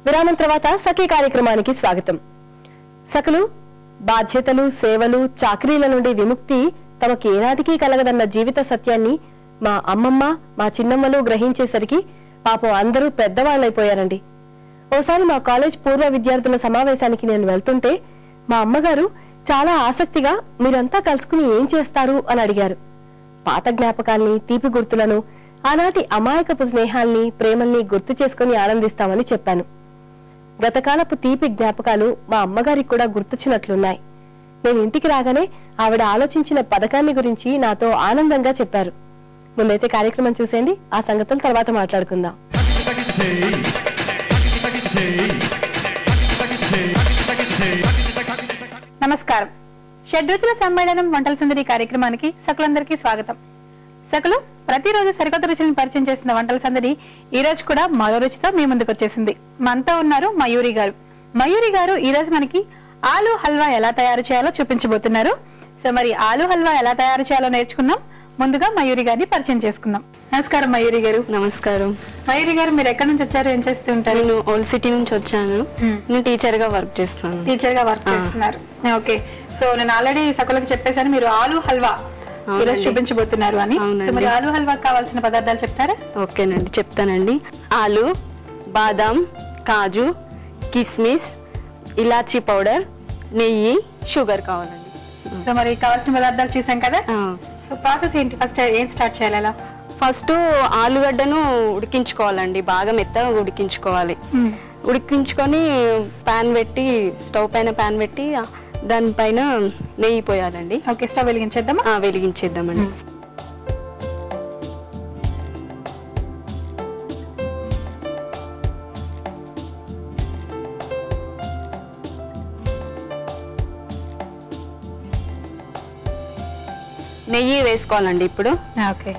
విరామం తర్వాత సఖీ కార్యక్రమానికి స్వాగతం సకలు బాధ్యతలు సేవలు చాకరీల నుండి విముక్తి తమకి ఏనాటికి కలగదన్న జీవిత సత్యాన్ని మా అమ్మమ్మ మా చిన్నమ్మలు గ్రహించేసరికి పాపం అందరూ పెద్దవాళ్ళైపోయారండి ఓసారి మా కాలేజ్ పూర్వ విద్యార్థుల సమావేశానికి నేను వెళ్తుంటే మా అమ్మగారు చాలా ఆసక్తిగా మీరంతా కలుసుకుని ఏం చేస్తారు అని అడిగారు పాత జ్ఞాపకాల్ని తీపి గుర్తులను ఆనాటి అమాయకపు స్నేహాల్ని ప్రేమల్ని గుర్తు చేసుకుని ఆనందిస్తామని చెప్పాను గతకాలపు తీపి జ్ఞాపకాలు మా అమ్మగారికి కూడా గుర్తొచ్చినట్లున్నాయి నేను ఇంటికి రాగానే ఆవిడ ఆలోచించిన పథకాన్ని గురించి నాతో ఆనందంగా చెప్పారు ముందైతే కార్యక్రమం చూసేయండి ఆ సంగతులు తర్వాత మాట్లాడుకుందాం నమస్కారం షడ్రుచుల సమ్మేళనం వంటల సుందరి కార్యక్రమానికి సకులందరికీ స్వాగతం సకులు ప్రతిరోజు సరికొత్త రుచులను పరిచయం చేస్తున్న వంటల సందడి ఈ రోజు కూడా మరో రుచితో మీ ముందుకు వచ్చేసింది మనతో ఉన్నారు మయూరి గారు మయూరి గారు ఈ రోజు మనకి ఆలు హల్వా ఎలా తయారు చేయాలో చూపించబోతున్నారు సో మరి ఆలు హల్వా ఎలా తయారు చేయాలో నేర్చుకుందాం ముందుగా మయూరి గారిని పరిచయం చేసుకుందాం నమస్కారం మయూరి గారు నమస్కారం మయూరి గారు మీరు ఎక్కడి నుంచి వచ్చారు ఏం చేస్తూ ఉంటారు నేను ఓల్డ్ సిటీ నుంచి వచ్చాను మ్మ్. నేను టీచర్ గా వర్క్ చేస్తాను టీచర్ గా వర్క్ చేస్తున్నారు ఓకే సో నేను ఆల్రెడీ సకులకు చెప్పేశాను మీరు ఆలు హల్వా ఈరోజు అవునండి. చూపించబోతున్నారు అని అవునండి. సో మరి ఆలు హల్వా కావాల్సిన పదార్థాలు చెప్తారా ఓకేనండి చెప్తానండి ఆలు బాదాం కాజు కిస్మిస్ ఇలాచీ పౌడర్ నెయ్యి షుగర్ కావాలండి సో మరి కావాల్సిన పదార్థాలు చూసాం కదా ఆ. సో ప్రాసెస్ ఏంటి ఫస్ట్ ఏం స్టార్ట్ చేయాలి అలా ఫస్ట్ ఆలుగడ్డను ఉడికించుకోవాలండి బాగా మెత్తగా ఉడికించుకోవాలి మ్మ్. ఉడికించుకొని పాన్ పెట్టి స్టవ్ పైన పాన్ పెట్టి ఆ, దానిపైన నెయ్యి పోయాలండి ఓకే స్టవ్ వెలిగించేద్దామా ఆ, వెలిగించేద్దామండి నెయ్యి వేసుకోవాలండి ఇప్పుడు ఓకే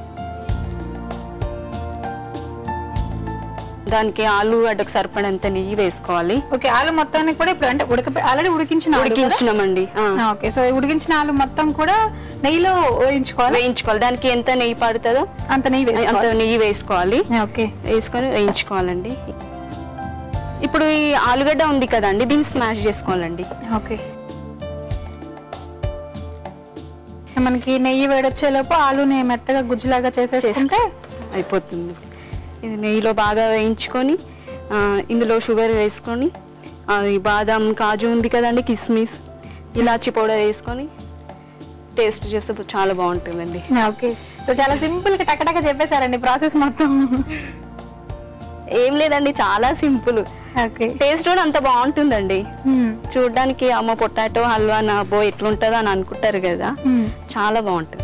దానికి ఆలు అడ్డకు సరిపడంత నెయ్యి వేసుకోవాలి ఓకే ఆలు మొత్తాన్ని కూడా ఇప్పుడు అంటే ఉడక ఆల్రెడీ ఉడికించిన ఆలు కదా? ఉడికించినామండి ఆ. ఆ, ఓకే సో ఈ ఉడికించిన ఆలు మొత్తం కూడా నెయ్యిలో వేయించుకోవాలి వేయించుకోవాలి దానికి ఎంత నెయ్యి పడుతుందో అంత నెయ్యి అంత వేసుకోవాలి నెయ్యి వేసుకోవాలి ఓకే వేసుకొని వేయించుకోవాలండి ఇప్పుడు ఈ ఆలుగడ్డ ఉంది కదండి దీన్ని స్మాష్ చేసుకోవాలండి ఓకే మనకి నెయ్యి వేడొచ్చేలోపు ఆలుని మెత్తగా గుజ్జులాగా చేసేసుకుంటే అయిపోతుంది ఇది నెయ్యిలో బాగా వేయించుకొని ఆ, ఇందులో షుగర్ వేసుకొని అది బాదం కాజు ఉంది కదండి కిస్మిస్ ఇలాచి పౌడర్ వేసుకొని టేస్ట్ చేస్తే చాలా బాగుంటుందండి ఓకే సో చాలా సింపుల్ గా టకటక చెప్పేశారండి ప్రాసెస్ మొత్తం ఏం లేదండి చాలా సింపుల్ ఓకే టేస్ట్ కూడా అంత బాగుంటుందండి చూడడానికి అమ్మ పొటాటో హల్వా నా బో ఎట్లుంటుందో అని అనుకుంటారు కదా చాలా బాగుంటుంది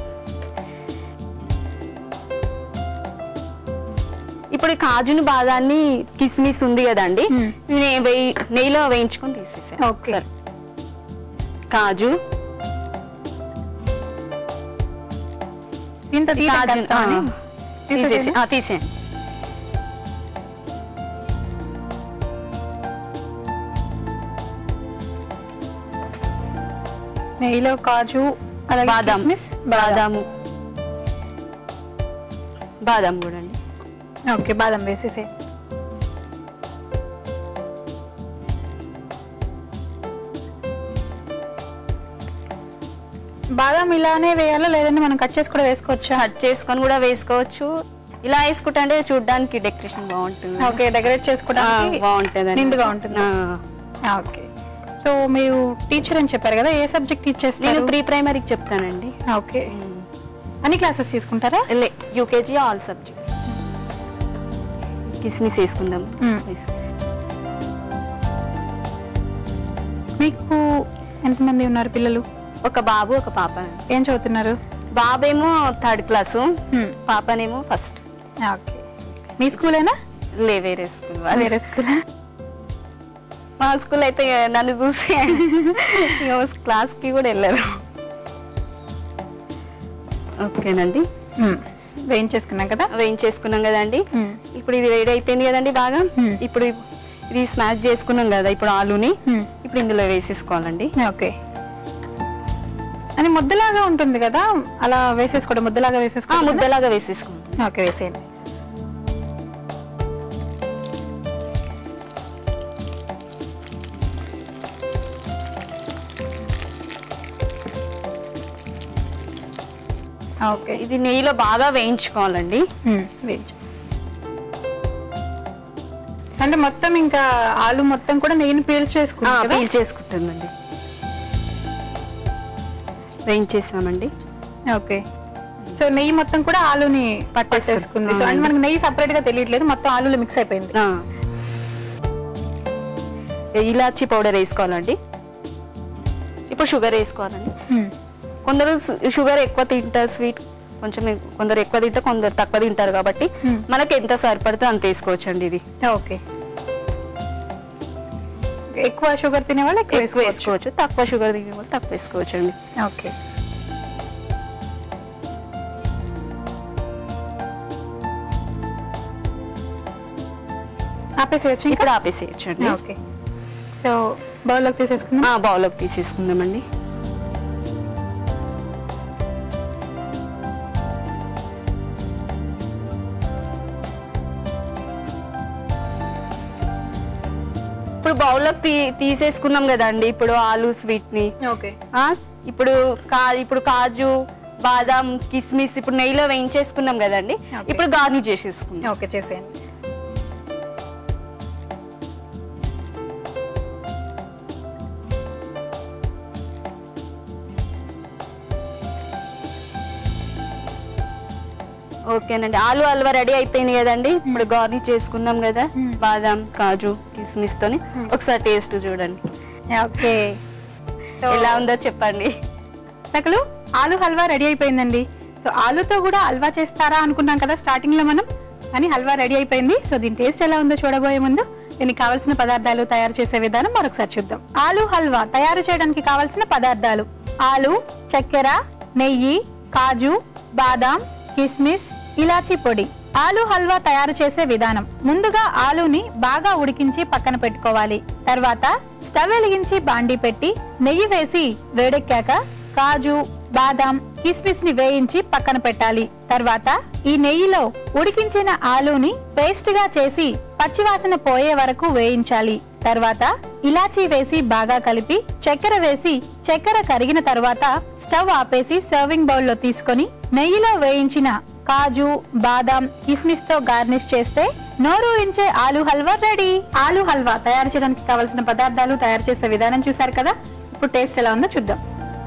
ఇప్పుడు ఈ కాజుని బాదాన్ని కిస్మిస్ ఉంది కదండి మ్మ్. ఇవి వేయి నెయ్యిలో వేయించుకొని తీసేసాను ఓకే. సరే. కాజు ఇంత తీయడం కాజు కష్టం అని ఆ, తీసేసి తీసేసేనా? ఆ, తీసేయండి నెయ్యిలో కాజు అలాగే బాదాం కిస్మిస్ బాదాం బాదాము బాదాం కూడా అండి ఓకే బాదం వేసేసే బాదం ఇలానే వేయాలా లేదంటే మనం కట్ చేసి కూడా వేసుకోవచ్చా కట్ చేసుకొని కూడా వేసుకోవచ్చు ఇలా వేసుకుంటే అంటే చూడడానికి డెకరేషన్ బాగుంటుంది ఓకే డెకరేట్ చేసుకోవడానికి బాగుంటుంది నిండుగా ఉంటుంది ఓకే సో మీరు టీచర్ అని చెప్పారు కదా ఏ సబ్జెక్ట్ టీచ్ నేను చేస్తారు ప్రీ ప్రైమరీకి చెప్తానండి ఓకే అన్ని క్లాసెస్ తీసుకుంటారా లే యూకేజీ ఆల్ సబ్జెక్ట్స్ కిస్మిస్ వేసుకుందాం మ్మ్. మీకు ఎంతమంది ఉన్నారు పిల్లలు ఒక బాబు ఒక పాప ఏం చదువుతున్నారు బాబేమో థర్డ్ క్లాసు మ్మ్. పాపనేమో ఫస్ట్ ఓకే మీ స్కూలేనా లే వేరే స్కూల్ వేరే స్కూల్ మా స్కూల్ అయితే నన్ను చూసి క్లాస్ కి కూడా వెళ్ళారు ఓకేనండి వేయించేసుకున్నాం కదా వేయించేసుకున్నాం కదండి మ్మ్. ఇప్పుడు ఇది వేడి అయిపోయింది కదండి బాగా మ్మ్. ఇప్పుడు ఇది స్మాష్ చేసుకున్నాం కదా ఇప్పుడు ఆలుని మ్మ్. ఇప్పుడు ఇందులో వేసేసుకోవాలండి ఓకే అది ముద్దలాగా ఉంటుంది కదా అలా వేసేసుకోవడం ముద్దలాగా ఆ, వేసేసుకోవడం ముద్దలాగా వేసేసుకోండి ఓకే వేసేయండి ఓకే ఇది నెయ్యిలో బాగా వేయించుకోవాలండి వేయించు అంటే మొత్తం ఇంకా ఆలు మొత్తం కూడా నెయ్యిని పీల్ ఆ, చేసుకుంటాం కదా పీల్ చేసుకుంటుందండి వేయించేసామండి ఓకే సో నెయ్యి మొత్తం కూడా ఆలుని పట్టేసుకుంది సో అంటే మనకి నెయ్యి సపరేట్ గా తెలియట్లేదు మొత్తం ఆలులో మిక్స్ అయిపోయింది ఆ. ఇలాచి పౌడర్ వేసుకోవాలండి ఇప్పుడు షుగర్ వేసుకోవాలండి మ్మ్. కొందరు సు- షుగర్ ఎక్కువ తింటారు స్వీట్ కొంచెం ఎ- కొందరు ఎక్కువ తింటారు కొందరు తక్కువ తింటారు కాబట్టి Hmm. మనకి ఎంత సరిపడితే అంత వేసుకోవచ్చండి ఇది ఓకే ఎక్కువ షుగర్ తినే వాళ్ళు ఎక్కువ ఎక్కువ వేసుకోవచ్చు వేసుకోవచ్చు తక్కువ షుగర్ తినే వాళ్ళు తక్కువ వేసుకోవచ్చు అండి ఓకే ఆపేసేయచ్చు ఇంకా ఇప్పుడు ఆపేసేయచ్చు అండి ఓకే సో బౌల్లోకి తీసేసుకుందాం బౌల్లోకి తీసేసుకుందామండి ఇప్పుడు బౌల్లోకి తీ తీసేసుకున్నాం కదండి ఇప్పుడు ఆలు స్వీట్ ని ఓకే ఆ, ఇప్పుడు కా ఇప్పుడు కాజు బాదాం కిస్మిస్ ఇప్పుడు నెయ్యిలో వేయించేసుకున్నాం కదండి Okay. ఇప్పుడు గార్నిష్ చేసేసుకుందాం ఓకే చేసేయండి ఓకేనండి ఆలు హల్వా రెడీ అయిపోయింది కదండి ఇప్పుడు గార్నిష్ చేసుకున్నాం కదా బాదాం కాజు కిస్మిస్ తోని ఒకసారి టేస్ట్ చూడండి ఓకే సో ఎలా ఉందో చెప్పండి సకలు ఆలు హల్వా రెడీ అయిపోయిందండి సో ఆలుతో కూడా హల్వా చేస్తారా అనుకున్నాం కదా స్టార్టింగ్ లో మనం కానీ హల్వా రెడీ అయిపోయింది సో దీని టేస్ట్ ఎలా ఉందో చూడబోయే ముందు దీనికి కావాల్సిన పదార్థాలు తయారు చేసే విధానం మరొకసారి చూద్దాం ఆలు హల్వా తయారు చేయడానికి కావాల్సిన పదార్థాలు ఆలు చక్కెర నెయ్యి కాజు బాదాం కిస్మిస్ ఇలాచీ పొడి ఆలు హల్వా తయారు చేసే విధానం ముందుగా ఆలుని బాగా ఉడికించి పక్కన పెట్టుకోవాలి తర్వాత స్టవ్ వెలిగించి బాండీ పెట్టి నెయ్యి వేసి వేడెక్కాక కాజు బాదాం కిస్మిస్ ని వేయించి పక్కన పెట్టాలి తర్వాత ఈ నెయ్యిలో ఉడికించిన ఆలుని పేస్ట్ గా చేసి పచ్చివాసన పోయే వరకు వేయించాలి తర్వాత ఇలాచీ వేసి బాగా కలిపి చక్కెర వేసి చక్కెర కరిగిన తర్వాత స్టవ్ ఆపేసి సర్వింగ్ బౌల్ లో తీసుకొని నెయ్యిలో వేయించిన కాజు బాదాం కిస్మిస్ తో గార్నిష్ చేస్తే నోరు ఇంచే ఆలు హల్వా రెడీ ఆలు హల్వా తయారు చేయడానికి కావలసిన పదార్థాలు తయారు చేసే విధానం చూసారు కదా ఇప్పుడు టేస్ట్ ఎలా ఉందో చూద్దాం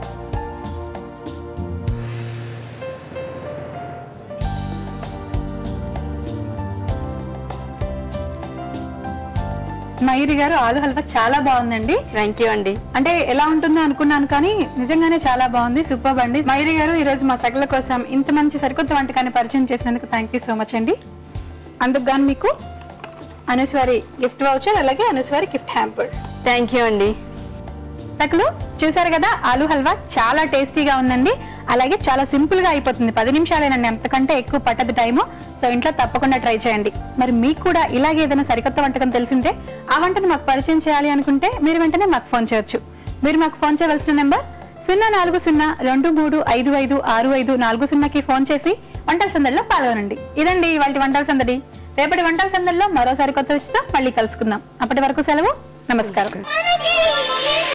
మయూరి గారు ఆలు హల్వా చాలా బాగుందండి థ్యాంక్ యూ అండి అంటే ఎలా ఉంటుందో అనుకున్నాను కానీ నిజంగానే చాలా బాగుంది సూపర్ అండి మయూరి గారు ఈ రోజు మా సగల కోసం ఇంత మంచి సరికొత్త వంటకాన్ని పరిచయం చేసినందుకు థ్యాంక్ యూ సో మచ్ అండి అందుకు గాను మీకు అనుస్వారి గిఫ్ట్ వౌచర్ అలాగే Anuswari gift hamper thank you అండి సకలు చూసారు కదా ఆలు హల్వా చాలా టేస్టీగా ఉందండి అలాగే చాలా సింపుల్ గా అయిపోతుంది పది నిమిషాలేనండి అంతకంటే ఎక్కువ పట్టదు టైము సో ఇంట్లో తప్పకుండా ట్రై చేయండి మరి మీకు కూడా ఇలాగే ఏదైనా సరికొత్త వంటకం తెలిసింటే ఆ వంటను మాకు పరిచయం చేయాలి అనుకుంటే మీరు వెంటనే మాకు ఫోన్ చేయొచ్చు మీరు మాకు ఫోన్ చేయవలసిన నెంబర్ సున్నా నాలుగు సున్నా రెండు మూడు ఐదు ఐదు ఆరు ఐదు నాలుగు సున్నాకి ఫోన్ చేసి వంటల సందడిలో పాల్గొనండి ఇదండి వాటి వంటల సందడి రేపటి వంటల సందడిలో మరోసారి కొత్త రుచితో మళ్ళీ కలుసుకుందాం అప్పటి వరకు సెలవు నమస్కారం మనకి